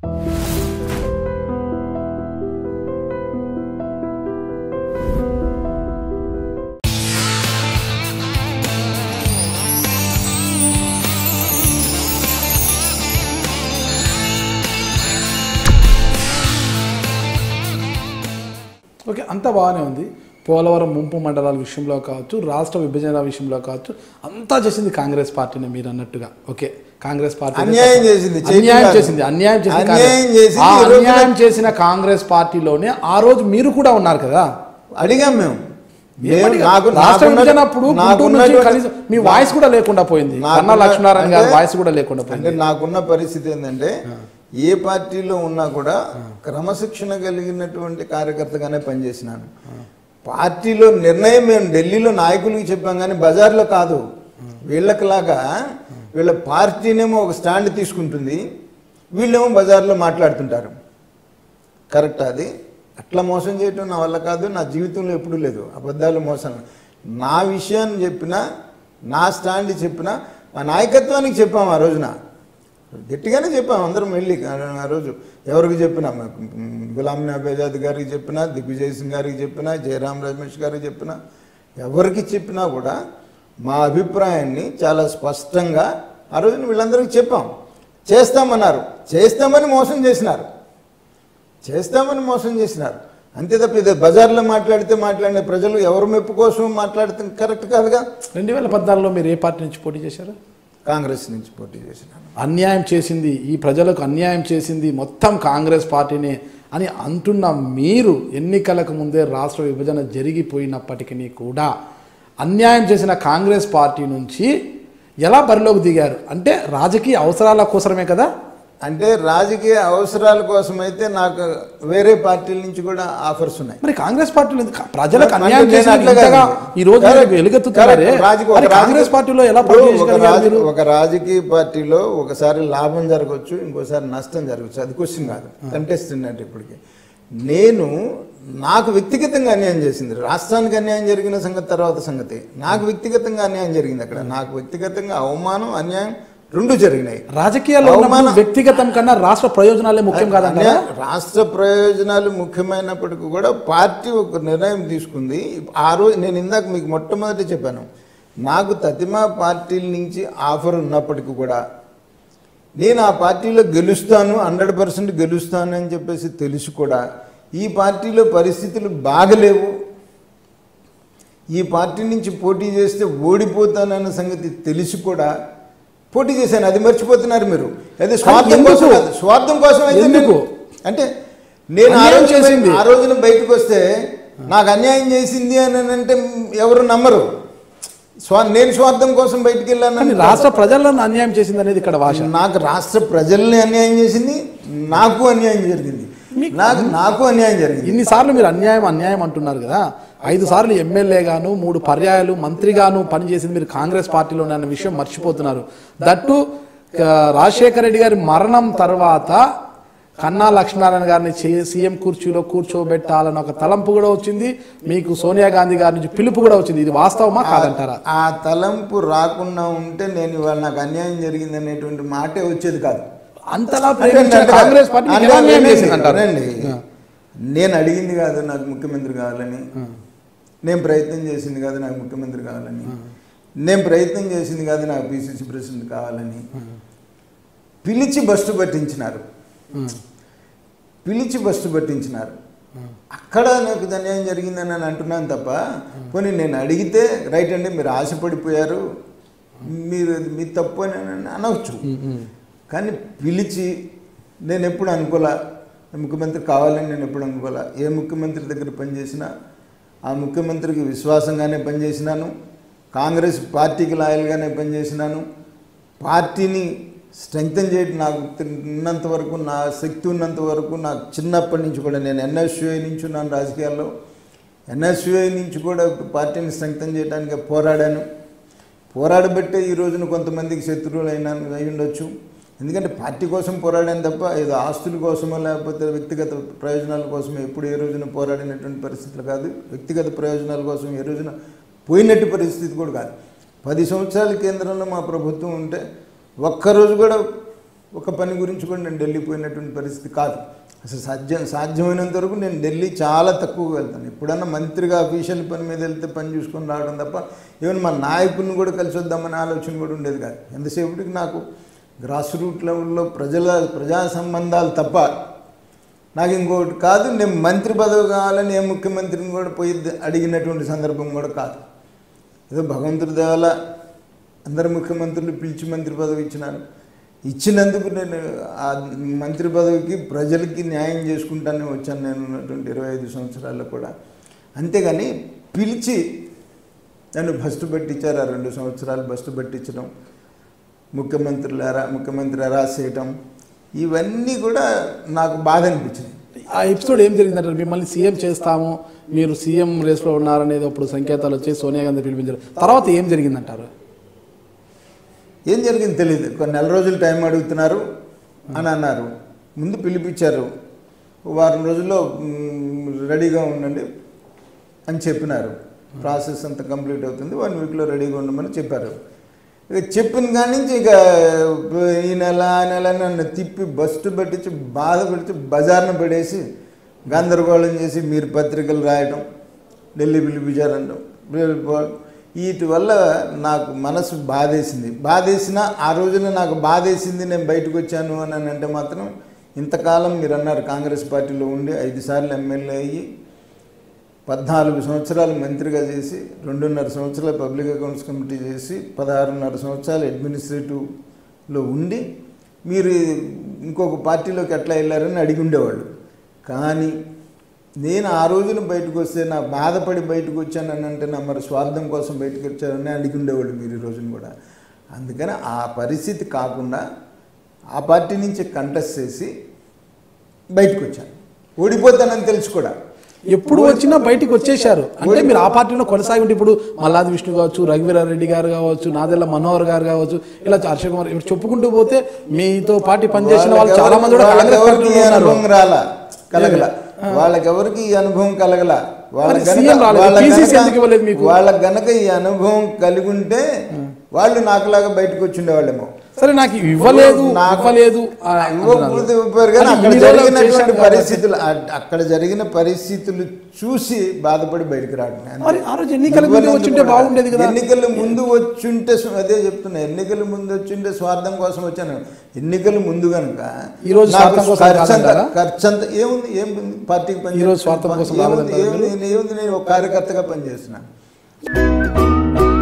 Okay అంతా బాగానే ఉంది పోలవరం ముంపు మండలాల విషయంలో కావచ్చు రాష్ట్ర విభజన విషయంలో కావచ్చు అంతా చేసింది కాంగ్రెస్ పార్టీని మీరు అన్నట్టుగా ఓకే కాంగ్రెస్ పార్టీ అన్యాయం చేసింది, అన్యాయం చేసింది. చేసింది అన్యాయం చేసింది అన్యాయం కాంగ్రెస్. చేసింది, ఆ ఈ రోజున- అన్యాయం చేసిన కాంగ్రెస్ పార్టీలోనే ఆ రోజు మీరు కూడా ఉన్నారు కదా అడిగాం మేము మేము ఏమడిగా? నాకు రాష్ట్ర నాకున్న- విభజన అప్పుడు గుంటూరు నుంచి నాకున్నటువంటి- కనీసం మీ వాయిస్ కూడా లేకుండా పోయింది నాకున్న- కన్నా లక్ష్మీనారాయణ గారి అంటే- వాయిస్ కూడా లేకుండా అంటే పోయింది నాకున్న పరిస్థితి ఏంటంటే ఏ పార్టీలో ఉన్నా కూడా క్రమశిక్షణ కలిగినటువంటి కార్యకర్తగానే పనిచేసినాను పార్టీలో నిర్ణయం మేము ఢిల్లీలో నాయకులకి చెప్పాం కానీ బజార్లో కాదు వీళ్ళకిలాగా వీళ్ళ పార్టీనేమో ఒక స్టాండ్ తీసుకుంటుంది వీళ్ళేమో బజార్లో మాట్లాడుతుంటారు కరెక్ట్ అది అట్లా మోసం చేయటం నా వల్ల కాదు నా జీవితంలో ఎప్పుడూ లేదు అబద్ధాలు మోసం నా విషయాన్ని చెప్పినా నా స్టాండ్ చెప్పినా మా నాయకత్వానికి చెప్పాము ఆ రోజున గట్టిగానే చెప్పాం అందరం వెళ్ళి ఆ- ఆ రోజు ఎవరికి చెప్పినా మా గులాం నబీ ఆజాద్ గారికి చెప్పినా దిగ్విజయ్ సింగ్ గారికి చెప్పినా జయరాం రమేష్ గారికి చెప్పినా ఎవరికి చెప్పినా కూడా మా అభిప్రాయాన్ని చాలా స్పష్టంగా ఆ రోజున వీళ్ళందరికీ చెప్పాం చేస్తామన్నారు చేస్తామని మోసం చేసినారు చేస్తామని మోసం చేసినారు అంతే తప్ప ఇది బజార్లో మాట్లాడితే మాట్లాడిన ప్రజలు ఎవరు మెప్పు కోసం మాట్లాడితే కరెక్ట్ కాదుగా రెండు వేల పద్నాలుగులో మీరు ఏ పార్టీ నుంచి పోటీ చేశారు కాంగ్రెస్ నుంచి పోటీ చేసినాను అన్యాయం చేసింది ఈ ప్రజలకు అన్యాయం చేసింది మొత్తం కాంగ్రెస్ పార్టీనే అని అంటున్న మీరు ఎన్నికలకు ముందే రాష్ట్ర విభజన జరిగిపోయినప్పటికీ కూడా అన్యాయం చేసిన కాంగ్రెస్ పార్టీ నుంచి ఎలా బరిలోకి దిగారు అంటే రాజకీయ అవసరాల కోసమే కదా అంటే రాజకీయ అవసరాల కోసం అయితే నాకు వేరే పార్టీల నుంచి కూడా ఆఫర్స్ ఉన్నాయి మరి కాంగ్రెస్ పార్టీలో ఎందుకు- ప్రజలకు అంటే అన్యాయం నేను చేసిన అట్లా ఇంతగా కాదు. ఈ రోజు Correct, మీరు వెలుగెత్తుతున్నారే correct. రాజకీయ- మరి ఒక కాంగ్రెస్ రాజకీయ- పార్టీలో ఎలా ఇప్పుడు పోటీ ఒక చేయగలిగారు రాజ- మీరు ఒక రాజకీయ పార్టీలో ఒకసారి లాభం జరగవచ్చు ఇంకోసారి నష్టం జరగవచ్చు అది క్వశ్చన్ కాదు కంటెస్టెంట్ అంటే ఇప్పటికి నేను నాకు వ్యక్తిగతంగా అన్యాయం చేసింది రాష్ట్రానికి అన్యాయం జరిగిన సంగతి తర్వాత సంగతి నాకు వ్యక్తిగతంగా అన్యాయం జరిగింది అక్కడ నాకు వ్యక్తిగతంగా అవమానం అన్యాయం రెండు జరిగినాయి రాజకీయాల్లో ఉన్నప్పుడు అవమానం- వ్యక్తిగతం కన్నా రాష్ట్ర ప్రయోజనాలే ముఖ్యం కాదంటారా అన్యాయం- రాష్ట్ర ప్రయోజనాలు ముఖ్యమైనప్పటికీ కూడా పార్టీ ఒక నిర్ణయం తీసుకుంది ఆ రోజు నేను ఇందాక మీకు మొట్టమొదటి చెప్పాను నాకు తతిమా పార్టీల నుంచి ఆఫర్ ఉన్నప్పటికీ కూడా నేను ఆ పార్టీలో గెలుస్తాను హండ్రెడ్ పర్సెంట్ గెలుస్తాను అని చెప్పేసి తెలిసి కూడా ఈ పార్టీలో పరిస్థితులు బాగలేవు ఈ పార్టీ నుంచి పోటీ చేస్తే ఓడిపోతానన్న సంగతి తెలిసి కూడా పోటీ చేశాను అది మర్చిపోతున్నారు మీరు అదే స్వార్థం ఎందుకు? కోసం కాదు. స్వార్థం కోసం అయితే నేను- ఎందుకు? అంటే నేను ఆ అన్యాయం రోజు చేసింది. ఆ రోజున బయటకు వస్తే నాకు అన్యాయం చేసింది అని అంటే ఎవరు నమ్మరు స్వా నేను స్వార్థం కోసం బయటికి కానీ వెళ్ళాను రాష్ట్ర ప్రజలను అన్యాయం చేసింది అనేది ఇక్కడ భాష నాకు రాష్ట్ర ప్రజల్ని అన్యాయం చేసింది నాకు అన్యాయం జరిగింది నాకు నాకు అన్యాయం జరిగింది ఇన్నిసార్లు మీరు అన్యాయం అన్యాయం అంటున్నారు కదా ఐదు సార్లు ఎమ్మెల్యేగాను మూడు పర్యాయాలు మంత్రిగాను పనిచేసింది మీరు కాంగ్రెస్ పార్టీలో అన్న విషయం మర్చిపోతున్నారు దట్టు ఆ, రాజశేఖర రెడ్డి గారి మరణం తర్వాత కన్నా లక్ష్మీనారాయణ గారిని చే- సీఎం కుర్చీలో కూర్చోబెట్టాలని ఒక తలంపు కూడా వచ్చింది మీకు సోనియా గాంధీ గారి నుంచి పిలుపు కూడా వచ్చింది ఇది వాస్తవమా కాదంటారా ఆ తలంపు రాకుండా ఉంటే నేను ఇవాళ నాకు అన్యాయం జరిగింది అనేటువంటి మాటే వచ్చేది కాదు అంతలా అంటే ప్రేమించిన అంటే కాంగ్రెస్ పార్టీ మీకు ఎలా అన్యాయం చేసింది అంటారు రండి. నేను అడిగింది కాదు నాకు ముఖ్యమంత్రి కావాలని నేను ప్రయత్నం చేసింది కాదు నాకు ముఖ్యమంత్రి కావాలని నేను ప్రయత్నం చేసింది కాదు నాకు పిసిసి ప్రెసిడెంట్ కావాలని పిలిచి బస్సు పట్టించినారు పిలిచి బస్సు పట్టించినారు అక్కడ నాకు ఇది అన్యాయం జరిగిందని నేను అంటున్నాను తప్ప పోనీ నేను అడిగితే రైట్ అండి మీరు ఆశపడిపోయారు మీరు మీ తప్పు అని అని అనవచ్చు కానీ పిలిచి నేను ఎప్పుడు అనుకోలే ముఖ్యమంత్రి కావాలని నేను ఎప్పుడు అనుకోలే ఏ ముఖ్యమంత్రి దగ్గర పనిచేసినా ఆ ముఖ్యమంత్రికి విశ్వాసంగానే పనిచేసినాను కాంగ్రెస్ పార్టీకి లాయల్గానే పనిచేసినాను పార్టీని స్ట్రెంగ్తన్ చేయడం నాకు ఉన్నంత వరకు నా శక్తి ఉన్నంత వరకు నాకు చిన్నప్పటి నుంచి కూడా నేను ఎన్ఎస్యుఐ నుంచి ఉన్నాను రాజకీయాల్లో ఎన్ఎస్యుఐ నుంచి కూడా పార్టీని స్ట్రెంగ్తన్ చేయడానికి పోరాడాను పోరాడబట్టే ఈ రోజున కొంతమందికి శత్రువులు అయినా అయి ఉండొచ్చు ఎందుకంటే పార్టీ కోసం పోరాడాను తప్ప ఏదో ఆస్తుల కోసమో లేకపోతే వ్యక్తిగత ప్రయోజనాల కోసమో ఎప్పుడు ఏ రోజున పోరాడినటువంటి పరిస్థితులు కాదు వ్యక్తిగత ప్రయోజనాల కోసం ఏ రోజున పోయినట్టు పరిస్థితి కూడా కాదు పది సంవత్సరాల కేంద్రంలో మా ప్రభుత్వం ఉంటే ఒక్కరోజు కూడా ఒక పని గురించి కూడా నేను ఢిల్లీ పోయినటువంటి పరిస్థితి కాదు అసలు సాధ్యం సాధ్యమైనంత వరకు నేను ఢిల్లీ చాలా తక్కువగా వెళ్తాను ఎప్పుడన్నా మంత్రిగా అఫీషియల్ పని మీద వెళ్తే పని చూసుకొని రావడం తప్ప ఈవెన్ మా నాయకుల్ని కూడా కలిసి వద్దామనే ఆలోచన కూడా ఉండేది కాదు ఎంతసేపటికి నాకు గ్రాస్ రూట్ లెవెల్లో ప్రజల ప్రజా సంబంధాలు తప్ప నాకు ఇంకోటి కాదు నేను మంత్రి పదవి కావాలని ఏ ముఖ్యమంత్రిని కూడా పోయి అడిగినటువంటి సందర్భం కూడా కాదు ఏదో భగవంతుడి దేవాల అందరు ముఖ్యమంత్రులు పిలిచి మంత్రి పదవి ఇచ్చినారు ఇచ్చినందుకు నేను ఆ మంత్రి పదవికి ప్రజలకి న్యాయం చేసుకుంటానే వచ్చాను నేను ఉన్నటువంటి ఇరవై ఐదు సంవత్సరాల్లో కూడా అంతేగాని పిలిచి నన్ను బస్టు పెట్టించారు ఆ రెండు సంవత్సరాలు బస్టు పెట్టించడం ముఖ్యమంత్రులారా ముఖ్యమంత్రి రాసేయటం ఇవన్నీ కూడా నాకు బాధ అనిపించింది ఆ ఎపిసోడ్ ఏం జరిగిందంటారు మిమ్మల్ని సీఎం చేస్తాము మీరు సీఎం రేస్లో ఉన్నారనేది అప్పుడు సంకేతాలు వచ్చి సోనియా గాంధీ పిలిపించారు తర్వాత ఏం జరిగిందంటారు ఏం జరిగింది తెలియదు కొన్ని నెల రోజులు టైం అడుగుతున్నారు అని అన్నారు ముందు పిలిపించారు ఓ వారం రోజుల్లో మ్, రెడీగా ఉండండి అని చెప్పినారు ప్రాసెస్ అంతా కంప్లీట్ అవుతుంది వన్ వీక్లో రెడీగా ఉండమని చెప్పారు ఇక చెప్పిన కాడి నుంచి ఇక ఈ నెల ఆ నెల నన్ను తిప్పి బస్టు పెట్టించి బాధ పెట్టి బజార్న పడేసి గందరగోళం చేసి మీరు పత్రికలు రాయటం ఢిల్లీ పిలిపించారంటాం వీటి వల్ల నాకు మనసు బాధేసింది బాధేసిన ఆ రోజున నాకు బాధేసింది నేను బయటకు వచ్చాను అని అంటే మాత్రం ఇంతకాలం మీరు అన్నారు కాంగ్రెస్ పార్టీలో ఉండి ఐదు సార్లు ఎమ్మెల్యే అయ్యి పద్నాలుగు సంవత్సరాలు మంత్రిగా చేసి రెండున్నర సంవత్సరాలు పబ్లిక్ అకౌంట్స్ కమిటీ చేసి పదహారున్నర సంవత్సరాలు అడ్మినిస్ట్రేటివ్లో ఉండి మీరు ఇంకొక పార్టీలోకి ఎట్లా వెళ్ళారని అడిగి ఉండేవాళ్ళు కానీ నేను ఆ రోజున బయటకు వస్తే నా బాధపడి బయటకు వచ్చానని అంటే నా మరి స్వార్థం కోసం బయటకు వచ్చారని అడిగి ఉండేవాళ్ళు మీరు ఈ రోజున కూడా అందుకని ఆ పరిస్థితి కాకుండా ఆ పార్టీ నుంచి కంటెస్ట్ చేసి బయటకు వచ్చాను ఓడిపోతానని తెలుసు కూడా ఎప్పుడు వచ్చినా బయటికి వచ్చేశారు అంటే మీరు ఆ పార్టీలో కొనసాగి ఉంటే ఇప్పుడు మల్లాది విష్ణు కావచ్చు రఘువీరారెడ్డి గారు కావచ్చు నాదెల్ల మనోహర్ గారు కావచ్చు ఇలా హర్ష కుమార్ ఇప్పుడు చెప్పుకుంటూ పోతే మీతో పార్టీ పనిచేసిన వాళ్ళు చాలా మంది కూడా కాంగ్రెస్ వాళ్ళకెవరికి పార్టీలో ఈ ఉన్నారు అనుభవం రాలా కలగల వాళ్ళకెవరికి ఈ అనుభవం కలగల వాళ్ళ మరి గనక- సీఎం రాలేదు. వాళ్ళ PCC గనక- ఎందుకు ఇవ్వలేదు మీకు? వాళ్ళ గనక ఈ అనుభవం కలిగి ఉంటే వాళ్ళు నాకులాగా బయటకు వచ్చి ఉండేవాళ్ళేమో సరే నాకు ఇవ్వలేదు నాకు- ఇవ్వలేదు ఆ, అంటున్నారు. ఇవ్వకూడదు ఇవ్వరు కానీ అది అక్కడ ఇన్ని రోజులు జరిగినటువంటి చేశారు కాబట్టి. పరిస్థితులు అ- అక్కడ జరిగిన పరిస్థితులు చూసి బాధపడి బయటకు రావడం అంతే. మరి ఆ రోజు ఎన్నికల ముందు ఇవ్వనందుకు వచ్చుంటే కూడా. బాగుండేది కదా. ఎన్నికల ముందు వచ్చుంటే స్వ- అదే చెప్తున్నా ఎన్నికల ముందు వచ్చుంటే స్వార్థం కోసం వచ్చాను ఎన్నికల ముందు కనుక ఈ రోజు నాకు స్వార్థం కోసం ఖర్చు అంతా- కాదంటారా? ఖర్చు అంతా ఏముంది ఏం ఉంది? పార్టీకి పని ఈ రోజు స్వార్థం కోసం ఏముంది? రాలేదంటారా ఏముంది? ఏముంది నేను ఒక కార్యకర్తగా పనిచేస్తున్నాను